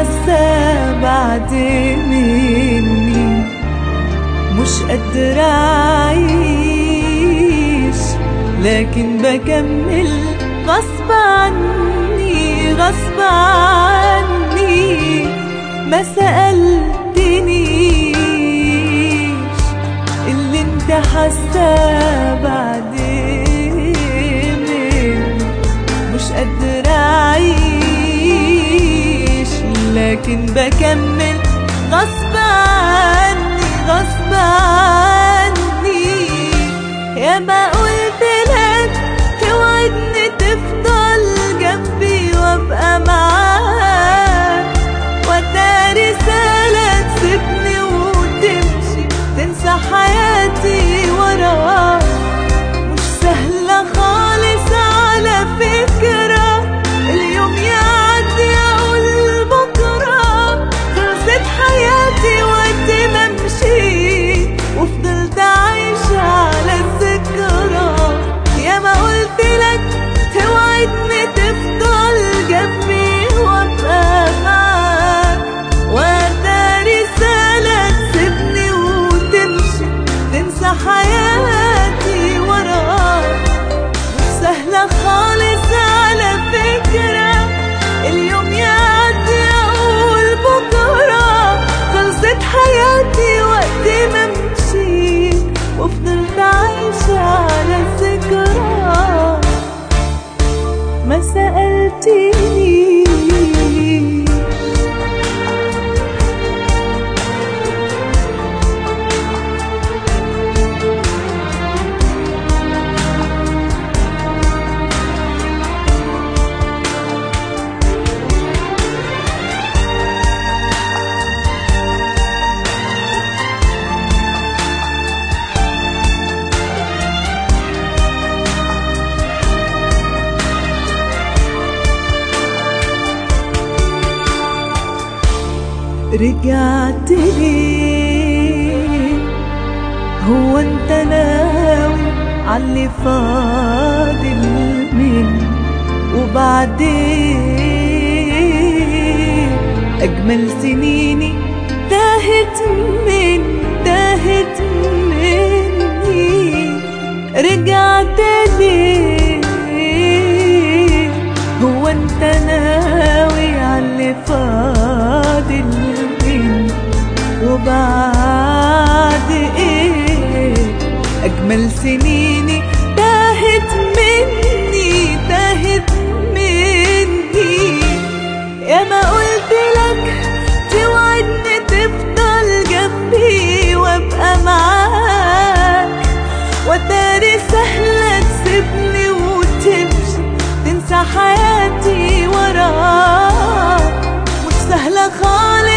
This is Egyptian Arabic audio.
حاسة بعد مني مش قادرة أعيش لكن بكمل غصب عني غصب عني ما سألتنيش اللي انت حاسة بعد مني مش قادرة أعيش لكن بكمل غصب عني غصب عني يا ما قلت لك توعدني تفضل جنبي وابقى معاك وده رسالة تسيبني وتمشي تنسى حياتي وراك مش سهلة خالص على فكرة اليوم يعدي أقول بكرة خلصت حياتي وقت ما مشيت وفضلت عايشة على الذكرى يا ما قلت لك توعدني تفضل جنبي وابقى معاك وده رسالة تسيبني وتمشي تنسى حياتي وراك مش سهلة خالص على فكرة اليوم يعدي أقول بكرة خلصت حياتي وقت ما مشيت وفضلت عايشة على الذكرى ما سألتني رجعت ليه هو انت ناوي عاللي فاضل مني وبعدين اجمل سنيني تاهت من تاهت مني رجعت ليه هو انت ناوي عاللي فاضل مني وبعد ايه اجمل سنيني تاهت مني تاهت مني يا ما قلت لك توعدني تفضل جنبي وابقى معاك وتاري سهلة تسيبني وتمشي تنسى حياتي وراك مش سهلة خالص